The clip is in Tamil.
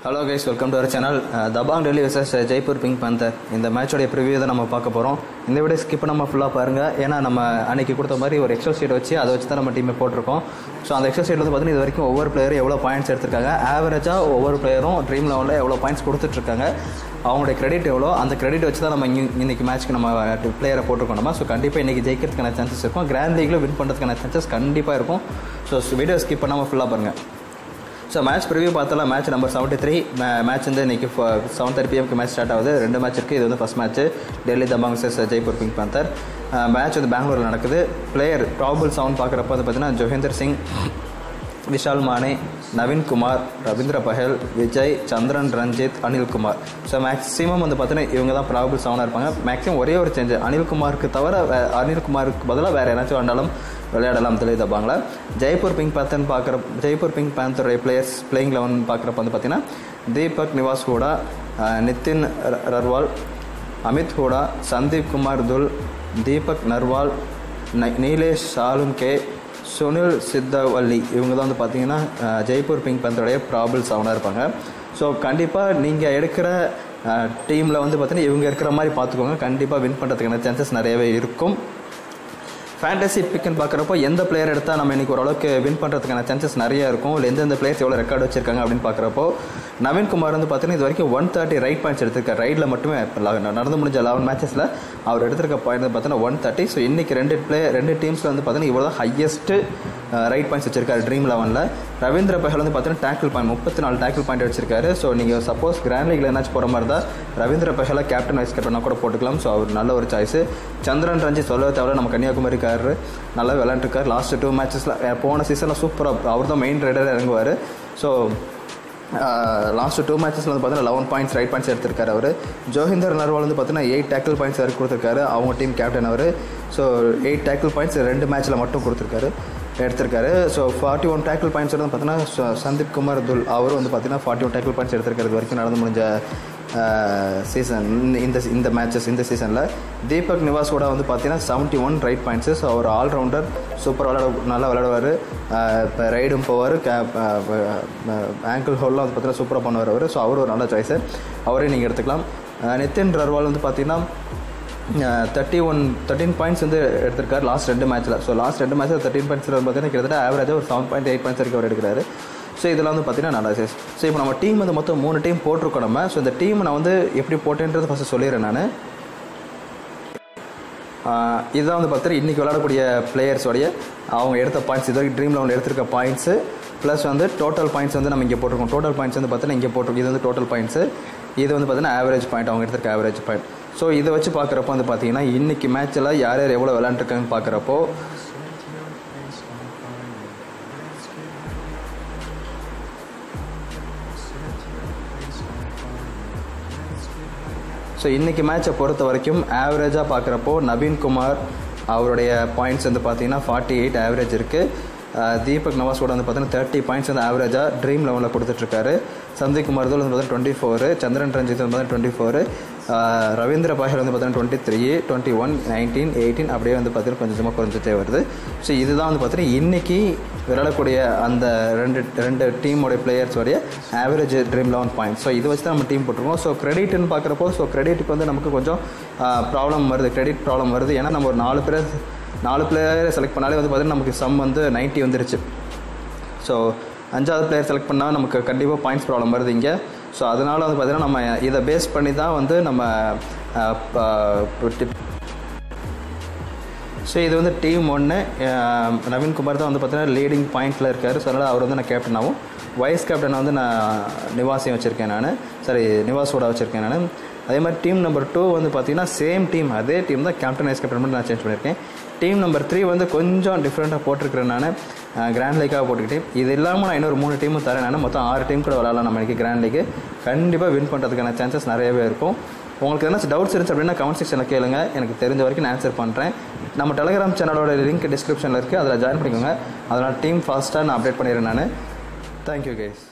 hello guys welcome to our channel Dabang Delhi versus Jaipur Pink Panther இந்த மேட்சோடைய ப்ரிவியூ தான் நம்ம பார்க்க போகிறோம் இந்த வீடியோ ஸ்கிப் பண்ணாமல் ஃபுல்லாக பாருங்கள் ஏன்னா நம்ம அன்னைக்கு கொடுத்த மாதிரி ஒரு எக்ஸல் ஷீட் வச்சு அதை வச்சு தான் நம்ம டீமை போட்டிருக்கோம் ஸோ அந்த எக்ஸல் ஷீட் வந்து பார்த்தீங்கன்னா இது வரைக்கும் ஒவ்வொரு பிளேயரும் எவ்வளோ பாயிண்ட்ஸ் எடுத்திருக்காங்க ஆவரேஜாக ஒவ்வொரு பிளேயரும் ட்ரீம் லெவலில் எவ்வளோ பாயிண்ட்ஸ் கொடுத்துட்ருக்காங்க அவங்களுடைய கிரெடிட் எவ்வளோ அந்த கிரெடிட் வச்சு தான் நம்ம இங்க- இன்னைக்கு மேட்ச்க்கு நம்ம பிளேயரை போட்டிருக்கோம் நம்ம ஸோ கண்டிப்பாக இன்றைக்கி ஜெயிக்கிறதுக்கான சான்சஸ் இருக்கும் கிராண்ட் லீக்ல வின் பண்ணுறதுக்கான சான்சஸ் கண்டிப்பாக இருக்கும் ஸோ வீடியோ ஸ்கிப் பண்ணாமல் ஃபுல்லாக பாருங்கள் ஸோ மேட்ச் ப்ரிவியூ பார்த்தலாம் match number seventy three match வந்து இன்னைக்கு செவன் தேர்ட்டி பிஎம்க்கு மேட்ச் ஸ்டார்ட் ஆகுது ரெண்டு மேட்ச் இருக்குது இது வந்து first match Delhi Dabang vs Jaipur Pink Panther match வந்து பெங்களூரில் நடக்குது பிளேயர் ப்ராபல் சவுண்ட் பார்க்குறப்ப வந்து பார்த்தீங்கன்னா ஜோஹேந்தர் சிங் விஷால் மானே நவீன் குமார் ரவீந்திர பஹல் விஜய் சந்திரன் ரஞ்சித் அனில்குமார் ஸோ மேக்ஸிமம் வந்து பார்த்தீங்கன்னா இவங்க தான் ப்ராபல் செவனாக இருப்பாங்க மேக்ஸிமம் ஒரே ஒரு சேஞ்ச் அனில்குமாருக்கு தவிர வே- அனில்குமாருக்கு பதிலாக வேறு யாராச்சும் வந்தாலும் விளையாடலாம் தெளிவு தப்பாங்களா ஜெய்ப்பூர் பிங்க் பேத்தன் பார்க்குற ஜெய்ப்பூர் பிங்க் பேந்தருடைய பிளேயர்ஸ் பிளேயிங் லெவன் பார்க்குறப்ப வந்து பார்த்தீங்கன்னா தீபக் நிவாஸ் ஹூடா அஹ், நிதின் ர- ரர்வால் அமித் ஹூடா சந்தீப் குமார் துல் தீபக் நர்வால் ந- நீலேஷ் சாலுங்கே சுனில் சித்தவல்லி இவங்க தான் வந்து பார்த்தீங்கன்னா அஹ், ஜெய்ப்பூர் பிங்க் பந்தோடைய ப்ராபிள் செவனாக இருப்பாங்க ஸோ கண்டிப்பாக நீங்கள் எடுக்கிற டீமில் வந்து பார்த்தீங்கன்னா இவங்க இருக்கிற மாதிரி பார்த்துக்கோங்க கண்டிப்பாக வின் பண்ணுறதுக்கான சான்சஸ் நிறையவே இருக்கும் ஃபேண்டசி பிக்குன்னு பார்க்குறப்போ எந்த பிளேயர் எடுத்தால் நம்ம இன்னைக்கு ஓரளவுக்கு வின் பண்ணுறதுக்கான சான்சஸ் நிறைய இருக்கும் இல்லை எந்தெந்த பிளேயர்ஸ் எவ்வளோ ரெக்கார்டு வச்சிருக்காங்க அப்படின்னு பார்க்குறப்போ நவீன்குமார் வந்து பார்த்தீங்கன்னா இது வரைக்கும் ஒன் தேர்ட்டி ரைட் பாயிண்ட்ஸ் எடுத்திருக்காரு ரைடில் மட்டுமே இப்ப ல- நடந்து முடிஞ்ச லெவன் மேட்சஸில் அவர் எடுத்திருக்க பாயிண்ட் வந்து பார்த்தீங்கன்னா ஒன் தேர்ட்டி ஸோ இன்னைக்கு ரெண்டு பிளே ரெண்டு டீம்ஸில் வந்து பார்த்தீங்கன்னா இவ்வளோ தான் ஹையஸ்ட்டு ரைட் பாயிண்ட்ஸ் வச்சிருக்காரு ட்ரீம் லெவனில் ரவீந்திர பஹல் வந்து பார்த்தீங்கன்னா டேக்கிள் பாயிண்ட் முப்பத்தி நாலு டேக்கிள் பாயிண்ட் வச்சிருக்காரு ஸோ நீங்கள் சப்போஸ் கிராண்ட் லீக்ல என்னாச்சும் போகிற மாதிரி தான் ரவீந்திர பஹலை கேப்டன் வைஸ் கேப்டனாக கூட போட்டுக்கலாம் ஸோ அவர் நல்ல ஒரு சாய்ஸ் சந்திரன் ரஞ்சித் சொல்லவே தேவை நம்ம கன்னியாகுமரிக்காரரு நல்லா விளையாண்டுருக்காரு லாஸ்ட் டூ மேட்சஸில் போன சீசனில் சூப்பராக அவர் தான் மெயின் ரைடர் இறங்குவார் ஸோ லாஸ்ட் டூ மேட்சஸில் வந்து பார்த்தீங்கன்னா லெவன் பாயிண்ட்ஸ் ரைட் பாயிண்ட்ஸ் எடுத்திருக்காரு அவர் ஜோஹிந்தர் நர்வால் வந்து பார்த்தீங்கன்னா எயிட் டேக்கிள் பாயிண்ட்ஸ் வரைக்கும் கொடுத்துருக்காரு அவங்க டீம் கேப்டன் அவர் ஸோ எயிட் டேக்கிள் பாயிண்ட்ஸ் ரெண்டு மேட்ச்சில் மட்டும் கொடுத்துருக்காரு எடுத்திருக்காரு so forty one tackle points வந்து பார்த்தீங்கன்னா ச- சந்தீப் குமார் துல் அவரும் வந்து பார்த்தீங்கன்னா ஃபார்ட்டி ஒன் டேக்கிள் பாயிண்ட்ஸ் எடுத்திருக்காரு இது வரைக்கும் நடந்து முடிஞ்ச சீசன் இந்த இந்த மேட்சஸ் இந்த சீசனில் தீபக் நிவாஸ் கூட வந்து பார்த்தீங்கன்னா seventy one raid points so அவர் ஆல்ரவுண்டர் சூப்பர் விளையாட நல்லா விளையாடுவார் இப்போ ரைடும் போவார் ஆங்கிள் ஹோல்லாம் வந்து பார்த்தீங்கன்னா சூப்பராக பண்ணுவார் அவர் ஸோ அவர் ஒரு நல்ல சாய்ஸு அவரே நீங்கள் எடுத்துக்கலாம் அஹ் நிதின் ரர்வால் வந்து பார்த்தீங்கன்னா தேர்ட்டி ஒன் தேர்ட்டின் பாயிண்ட்ஸ் வந்து எடுத்திருக்காரு லாஸ்ட் ரெண்டு மேட்ச்சில் ஸோ லாஸ்ட் ரெண்டு மேட்ச்சில் தேர்ட்டின் பாயிண்ட்ஸ் பார்த்தீங்கன்னா கிட்டத்தட்ட ஆவரேஜாக ஒரு செவன் பாயிண்ட் எயிட் பாயிண்ட்ஸ் வரைக்கும் அவர் எடுக்கிறாரு ஸோ இதெல்லாம் வந்து பார்த்தீங்கன்னா நல்லா சேஸ் ஸோ இப்போ நம்ம டீம் வந்து மொத்தம் மூணு டீம் போட்டிருக்கோம் நம்ம ஸோ இந்த டீம் நான் வந்து எப்படி போட்டேன்றது ஃபஸ்ட்டு சொல்லிடுறேன் நான் இதுதான் வந்து பார்த்தீங்கன்னா இன்றைக்கி விளையாடக்கூடிய பிளேயர்ஸோடைய அவங்க எடுத்த பாயிண்ட்ஸ் இது வரைக்கும் ட்ரீம் லெவலில் எடுத்திருக்க பாயிண்ட்ஸு ப்ளஸ் வந்து டோட்டல் பாயிண்ட்ஸ் வந்து நம்ம இங்கே போட்டிருக்கோம் டோட்டல் பாயிண்ட்ஸ் வந்து பார்த்தீங்கன்னா இங்கே போட்டிருக்கோம் இது வந்து டோட்டல் பாயிண்ட்ஸு இது வந்து பார்த்தீங்கன்னா ஆவரேஜ் பாயிண்ட் அவங்க எடுத்திருக்க ஆவரேஜ் பாயிண்ட் ஸோ இதை வச்சு பார்க்குறப்போ வந்து பார்த்தீங்கன்னா இன்றைக்கி மேட்ச்சில் யார் யார் எவ்வளோ விளையாண்டுருக்காங்கன்னு பார்க்குறப்போ ஸோ இன்றைக்கி மேட்சை பொறுத்த வரைக்கும் ஆவரேஜாக பார்க்குறப்போ நவீன்குமார் அவருடைய பாயிண்ட்ஸ் வந்து பார்த்தீங்கன்னா ஃபார்ட்டி எயிட் ஆவரேஜ் இருக்குது தீபக் நவாஸோட வந்து பார்த்தீங்கன்னா தேர்ட்டி பாயிண்ட்ஸ் வந்து ஆவரேஜாக ட்ரீம் லெவலில் கொடுத்துட்ருக்காரு சந்தீப் குமார் தோல் வந்து பார்த்தீங்கன்னா டுவெண்ட்டி ஃபோரு சந்திரன் ரஞ்சித் வந்து பார்த்தீங்கன்னா டுவெண்ட்டி ஃபோரு ரவீந்திர பாஹர் வந்து பார்த்தீங்கன்னா twenty three twenty one nineteen eighteen அப்படியே வந்து பார்த்தீங்கன்னா கொஞ்சம் கொஞ்சமாக குறைஞ்சிட்டே வருது ஸோ இதுதான் வந்து பார்த்தீங்கன்னா இன்றைக்கி விளையாடக்கூடிய அந்த ரெண்டு ரெண்டு டீமோடைய பிளேயர்ஸோடைய average dream eleven point so இது வச்சு தான் நம்ம டீம் போட்டிருக்கோம் ஸோ கிரெடிட்னு பார்க்குறப்போ ஸோ கிரெடிட்டுக்கு வந்து நமக்கு கொஞ்சம் ப்ராப்ளம் வருது கிரெடிட் ப்ராப்ளம் வருது ஏன்னா நம்ம ஒரு நாலு பேர் நாலு பிளேயரை செலக்ட் பண்ணாலே வந்து பார்த்தீங்கன்னா நமக்கு சம் வந்து 90 வந்துருச்சு ஸோ அஞ்சாவது பிளேயர் செலக்ட் பண்ணால் நமக்கு கண்டிப்பாக பாயிண்ட்ஸ் ப்ராப்ளம் வருது இங்கே ஸோ அதனால் வந்து பார்த்திங்கன்னா நம்ம இதை பேஸ் பண்ணி தான் வந்து நம்ம ஸோ இது வந்து டீம் ஒன்று நவீன்குமார் தான் வந்து பார்த்தீங்கன்னா லீடிங் பாயிண்ட்டில் இருக்கார் ஸோ அதனால் அவர் வந்து நான் கேப்டனாகவும் வைஸ் கேப்டனை வந்து நான் நிவாஸையும் வச்சுருக்கேன் நான் சாரி நிவாஸோட வச்சுருக்கேன் நான் அதே மாதிரி டீம் நம்பர் டூ வந்து பார்த்தீங்கன்னா சேம் டீம் அதே டீம் தான் கேப்டன் வைஸ் கேப்டன் மட்டும் நான் சேஞ்ச் பண்ணியிருக்கேன் டீம் நம்பர் த்ரீ வந்து கொஞ்சம் டிஃப்ரெண்ட்டாக போட்டிருக்கிறேன் நான் கிராண்ட் லீக்காக போட்டுக்கிட்டேன் இது இல்லாமல் நான் இன்னொரு மூணு டீமும் தரேன் நான் மொத்தம் ஆறு டீம் கூட விளாட்லாம் நம்ம இன்னைக்கு கிராண்ட் லீக்கு கண்டிப்பாக வின் பண்ணுறதுக்கான சான்சஸ் நிறையவே இருக்கும் உங்களுக்கு எதனா டவுட்ஸ் இருந்துச்சு அப்படின்னா கமெண்ட் செக்ஷனில் கேளுங்க எனக்கு தெரிஞ்ச வரைக்கும் நான் ஆன்சர் பண்ணுறேன் நம்ம டெலிகிராம் சேனலோட லிங்க் டிஸ்கிரிப்ஷனில் இருக்குது அதில் ஜாயின் பண்ணிக்கோங்க அதனால் டீம் ஃபாஸ்ட்டாக நான் அப்டேட் பண்ணிடுறேன் நான் தேங்க்யூ கைஸ்